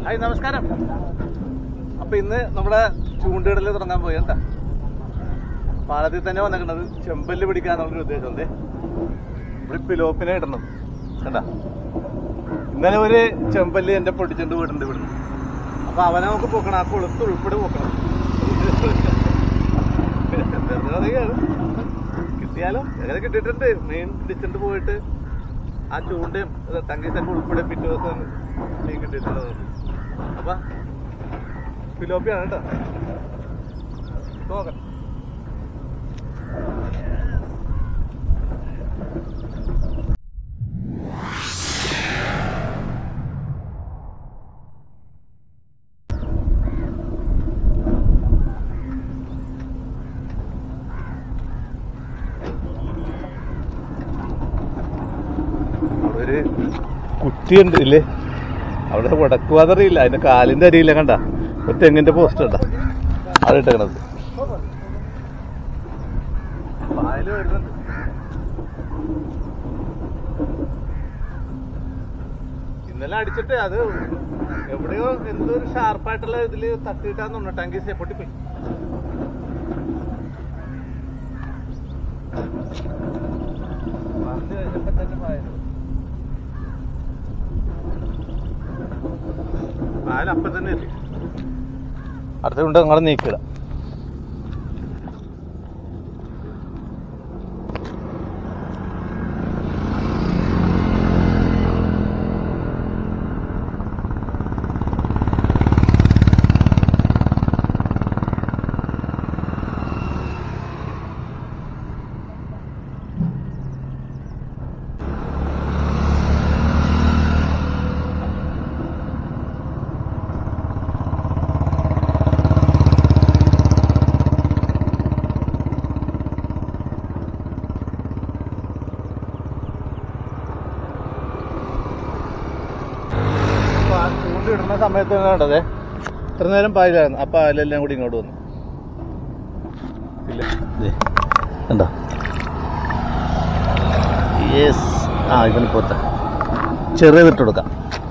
Hi നമസ്കാരം അപ്പൊ ഇന്ന് നമ്മുടെ ചൂണ്ടിടല് തുടങ്ങാൻ പോയി എന്താ പാലത്തിൽ തന്നെ വന്നിട്ടുള്ളത് ചെമ്പല്ല് പിടിക്കാന്നുള്ളൊരു ഉദ്ദേശം എന്തേ ഇവിടെ പിലോപ്പിനെ ഇടണം കണ്ട ഇന്നലെ ഒരു ചെമ്പല്ല് എന്റെ പൊട്ടിച്ചുകൊണ്ട് പോയിട്ടുണ്ട് ഇവിടുന്ന് അപ്പൊ അവനെ നമുക്ക് പോക്കണം ആ കൊളുത്ത് ഉൾപ്പെടെ പോക്കണം വെറുതെ പറയുകയാണ് കിട്ടിയാലോ അങ്ങനെ കിട്ടിയിട്ടുണ്ട് മീൻ പിടിച്ചിട്ട് പോയിട്ട് ആ ചൂണ്ടയും തങ്കീസൊക്കെ ഉൾപ്പെടെ പിറ്റേ ദിവസം മീൻ കിട്ടിയിട്ടുള്ളത് അപ്പൊ ഫിലോപ്പിയാണ് കേട്ടോ നോക്കാം അവിടെ ഒരു കുറ്റിയുണ്ട് ഇല്ലേ അവിടെ വടക്കുവാതറിയില്ല അതിന്റെ കാലിന്റെ അരിയില്ല കണ്ട ഒരു തെങ്ങിന്റെ പോസ്റ്റ് കണ്ട അത് ഇട്ടേക്കണത് പായല് വരുന്നുണ്ട് ഇന്നലെ അടിച്ചിട്ട് അത് എവിടെയോ എന്തോ ഒരു ഷാർപ്പായിട്ടുള്ള ഇതില് തട്ടിയിട്ടാന്ന് തോന്നുന്നു ടാങ്കീസ് പൊട്ടിപ്പോയി വന്ന് കഴിഞ്ഞപ്പോ തന്നെ പായല് പായൽ അപ്പൊ തന്നെ എത്തി അടുത്തുകൊണ്ട് അങ്ങോട്ട് നീക്കിട ചൂണ്ടിടുന്ന സമയത്ത് തന്നെ കണ്ടതേ ഇത്ര നേരം പായലായിരുന്നു ആ പായലെല്ലാം കൂടി ഇങ്ങോട്ട് വന്നു ഇല്ല ദേ, കണ്ടോ യെസ് ആ ഇതിന് പോത്ത ചെറിയതിട്ട് കൊടുക്കാം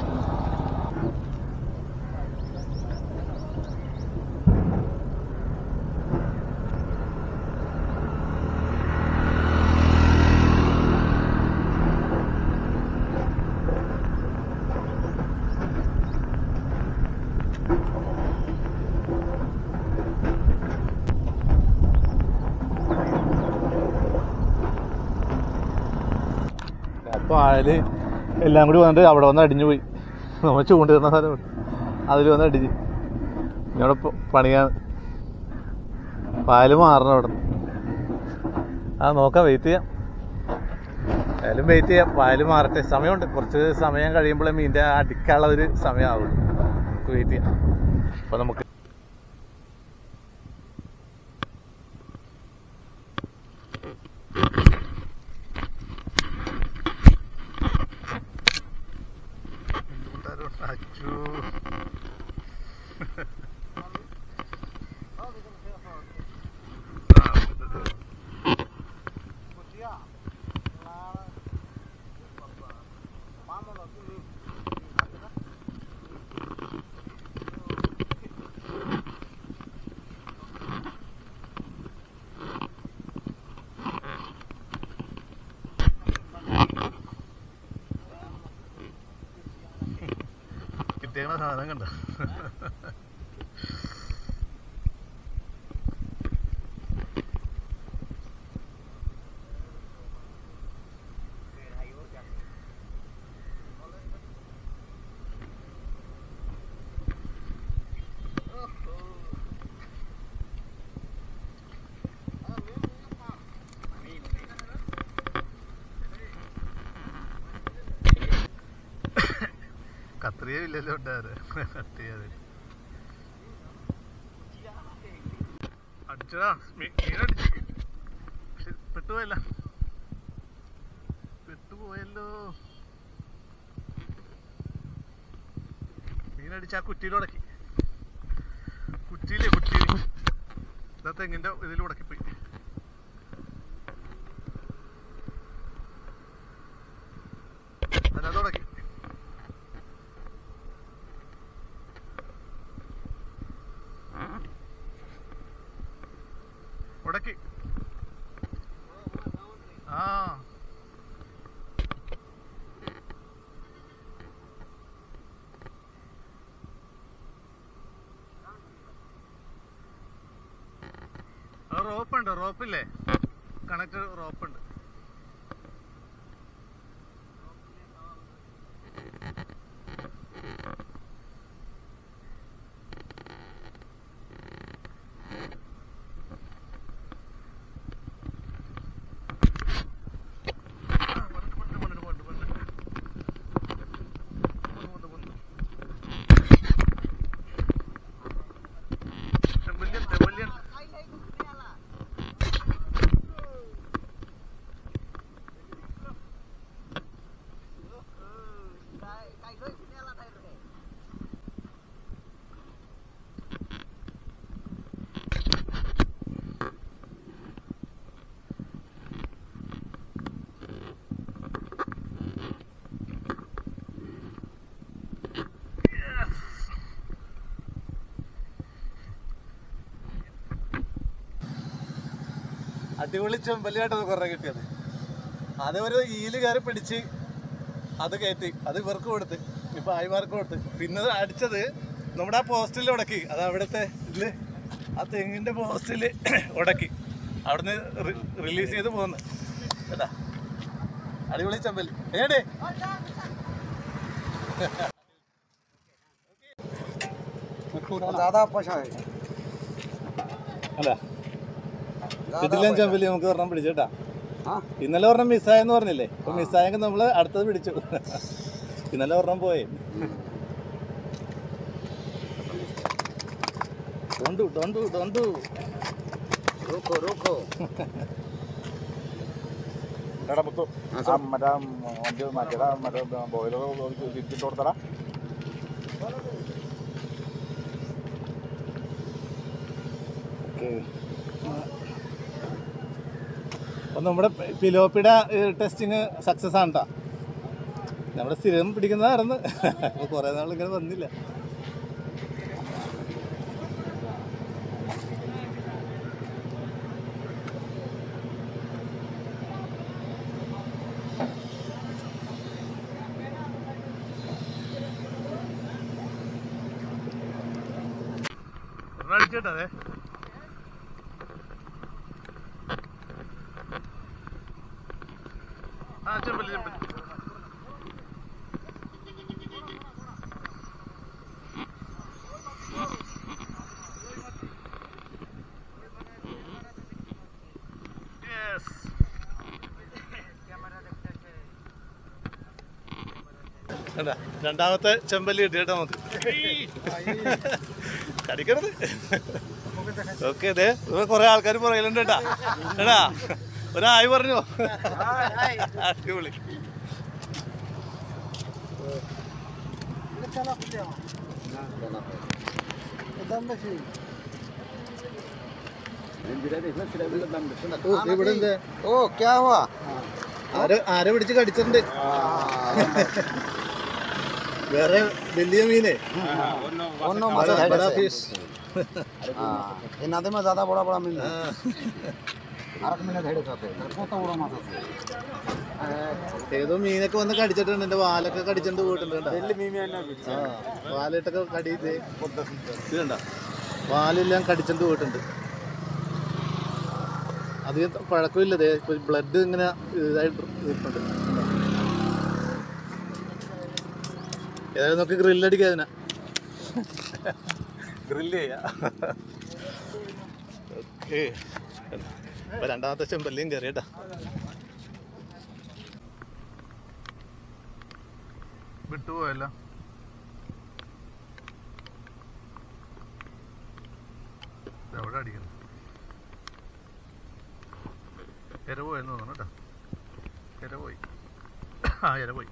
അപ്പൊ ആയാല് എല്ലാം കൂടി വന്നിട്ട് അവിടെ വന്ന് അടിഞ്ഞു പോയി നമ്മൾ ചൂണ്ടിരുന്ന സ്ഥലം അതിൽ വന്ന് അടിഞ്ഞ് ഇങ്ങോട്ട് പ- പണിയാൻ പാല് മാറണം അവിടെ ആ നോക്കാം വെയിറ്റ് ചെയ്യാം ഏതായാലും വെയിറ്റ് ചെയ്യാം പാല് മാറട്ടെ സമയമുണ്ട് കുറച്ച് സമയം കഴിയുമ്പോഴേ മീൻ്റെ അടിക്കാനുള്ള ഒരു സമയമാവുള്ളൂ നമുക്ക് വെയിറ്റ് ചെയ്യാം അപ്പൊ നമുക്ക് കിട്ടിയ സാധനം കണ്ട കത്രിയ ഇല്ലല്ലോ ഉണ്ടായത് കട്ട് ചെയ്യാതെ അടിച്ചടാ മീ- മീനടിച്ചു പക്ഷെ പെട്ടുപോയല്ല പെട്ടുപോയല്ലോ മീനടിച്ച് ആ കുറ്റിയിൽ ഉടക്കി കുറ്റിയില്ലേ കുറ്റിയിൽ ഇതാ തെങ്ങിന്റെ ഇതിൽ ഉടക്കിപ്പോയി അതിനകത്ത് ഉടക്കി ഉടക്കി ആ റോപ്പ് ഉണ്ട് റോപ്പില്ലേ കണക്ട് റോപ്പ് ഉണ്ട് Rebellion, rebellion. അടിപൊളി ചെമ്പലിയായിട്ട് കുറേ കിട്ടിയത് അത് ഒരു ഈല് കയറി പിടിച്ച് അത് കയറ്റി അത് ഇവർക്ക് കൊടുത്ത് ഇപ്പൊ ആയിമാർക്ക് കൊടുത്ത് പിന്നെ അത് അടിച്ചത് നമ്മുടെ ആ പോസ്റ്റിൽ ഉടക്കി അത് അവിടുത്തെ ഇതില് ആ തെങ്ങിന്റെ പോസ്റ്റിൽ ഉടക്കി അവിടുന്ന് റിലീസ് ചെയ്ത് പോന്ന് കേട്ടാ അടിപൊളി ചെമ്പൽ ഏടേ ज्यादा पशा है അല്ല ഇതിലും ചെമ്പല് നമുക്ക് ഒരെണ്ണം പിടിച്ചേട്ടാ हाँ ഇന്നലെ ഒരെണ്ണം മിസ്സായെന്ന് പറഞ്ഞില്ലേ അപ്പൊ മിസ്സായെങ്കിൽ നമ്മള് അടുത്തത് പിടിച്ചു ഇന്നലെ ഒരെണ്ണം പോയേ ഡോണ്ടു ഡോണ്ടു ഡോണ്ടു रुको रुको എടാ മുത്തു ആ മറ്റേ വണ്ടി മറ്റേടാ മറ്റേ ബോയിലർ തിരിച്ചിട്ട് കൊടുത്തടാ ഓക്കെ അപ്പൊ നമ്മുടെ പിലോപ്പിയുടെ ടെസ്റ്റിങ് സക്സസ് ആണ് ട്ടാ. നമ്മുടെ സ്ഥിരം പിടിക്കുന്നതായിരുന്നു അപ്പൊ കുറെ നാൾ ഇങ്ങനെ വന്നില്ല അടിച്ചേട്ടാ അതെ ആ ചെമ്പല്ലി ചെമ്പല്ലി Yes. കണ്ടാ? രണ്ടാമത്തെ ചെമ്പല്ലി കിട്ടിയിട്ട് നമുക്ക് കടിക്കരുത് ഓക്കെ അതെ കുറെ ആൾക്കാർ പുറകിലുണ്ട് കേട്ടാ എടാ ഒരായി പറഞ്ഞു അടിപൊളി ഇവിടെ എന്ത് ओ क्या हुआ ആര് ആരെ പിടിച്ച് കടിച്ചിട്ടുണ്ട് വേറെ വലിയ മീനെ ओनो बड़ा- मसा बड़ा है fish. हां ये नदी में ज्यादा बड़ा बड़ा मिल അരക്ക് മിനിറ്റ് ഹൈഡ് സാത്തേ പോത്ത ബड़ा മസാ ഏതോ മീനൊക്കെ വന്ന് കടിച്ചിട്ടുണ്ട് എന്റെ വാലൊക്കെ കടിച്ചിട്ട് പോയിട്ടുണ്ട് കേട്ടോ. ആ, വാലിട്ടൊക്കെ കടിയിട്ട് ഇതുണ്ട വാലെല്ലാം കടിച്ചിട്ട് പോയിട്ടുണ്ട് അധികം പഴക്കമില്ല ദേ ബ്ലഡ് ഇങ്ങനെ ഇതായിട്ട് ഇരിപ്പുണ്ട് ഏതായാലും നമുക്ക് ഗ്രില്ലടിക്കാം അതിനെ ഗ്രില്ല് ചെയ്യാം ഓക്കെ ഇപ്പൊ രണ്ടാമത്തെ ചെമ്പല്ലിയും കയറിയട്ടാ വിട്ടുപോയല്ലോ എവിടെ അടിക്കുന്നു എര പോയെന്ന് തോന്നുന്നു കേട്ടോ എര പോയി ആ എര പോയി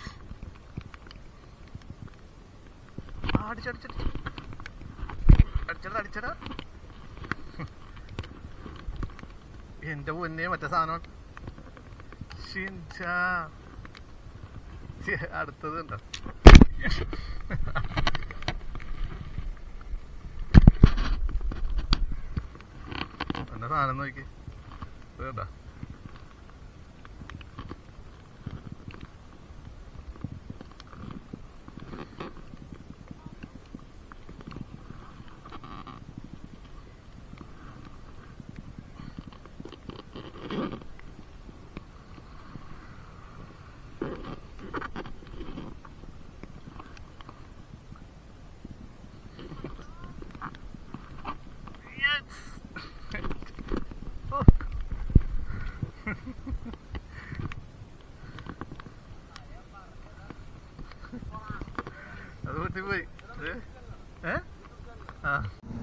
ആ അടിച്ചടിച്ചടിച്ച് അടിച്ചടാ അടിച്ചടാ എന്റെ പൊന്നെ മറ്റേ സാധനം ഷിൻചാ ഛെ, അടുത്തത് ഉണ്ടോ എന്നെ സാധനം നോക്കി കേട്ടാ അത് പൊട്ടിപ്പോയി ഏ ആ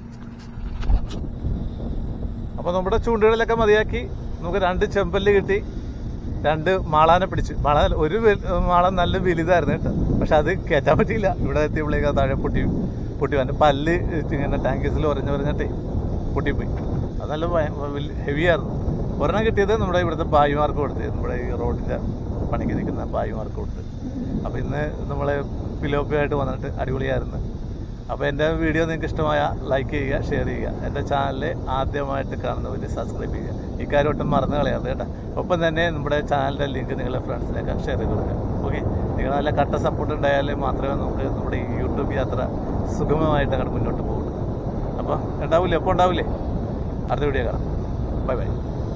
അപ്പൊ നമ്മുടെ ചൂണ്ടുകളിലൊക്കെ മതിയാക്കി നമുക്ക് രണ്ട് ചെമ്പല്ല് കിട്ടി രണ്ട് മാളാനെ പിടിച്ചു മാള ഒരു വെ- മാള നല്ല വലുതായിരുന്നു കേട്ടോ പക്ഷെ അത് കയറ്റാൻ പറ്റിയില്ല ഇവിടെ എത്തിയപ്പോഴേക്ക് അത് താഴെ പൊട്ടി പൊട്ടി വന്നു പല്ല് ഇങ്ങനെ ടാങ്കീസിൽ ഉറഞ്ഞു ഉറഞ്ഞിട്ടേ പൊട്ടിപ്പോയി അത് നല്ല ഹെവി ആയിരുന്നു ഒരെണ്ണം കിട്ടിയത് നമ്മുടെ ഇവിടുത്തെ ബായിമാർക്ക് കൊടുത്ത് നമ്മുടെ ഈ റോഡിന്റെ പണിക്ക് നിൽക്കുന്ന ബായിമാർക്ക് കൊടുത്ത് അപ്പൊ ഇന്ന് നമ്മള് പിലോപ്പിയായിട്ട് വന്നിട്ട് അടിപൊളിയായിരുന്നു അപ്പോൾ എൻ്റെ വീഡിയോ നിങ്ങൾക്ക് ഇഷ്ടമായ ലൈക്ക് ചെയ്യുക ഷെയർ ചെയ്യുക എൻ്റെ ചാനൽ ആദ്യമായിട്ട് കാണുന്നവർ സബ്സ്ക്രൈബ് ചെയ്യുക ഇക്കാര്യം ഒട്ടും മറന്നു കളയാതെ കേട്ടോ ഒപ്പം തന്നെ നമ്മുടെ ചാനലിൻ്റെ ലിങ്ക് നിങ്ങളുടെ ഫ്രണ്ട്സിനൊക്കെ ഷെയർ ചെയ്ത് കൊടുക്കുക ഓക്കെ നിങ്ങൾ നല്ല കട്ട സപ്പോർട്ട് ഉണ്ടായാലേ മാത്രമേ നമുക്ക് നമ്മുടെ ഈ യൂട്യൂബ് യാത്ര സുഗമമായിട്ട് അങ്ങോട്ട് മുന്നോട്ട് പോകുള്ളൂ അപ്പോൾ ഉണ്ടാവില്ലേ എപ്പോൾ ഉണ്ടാവില്ലേ അടുത്ത വീഡിയോ കാണാം ബൈ ബൈ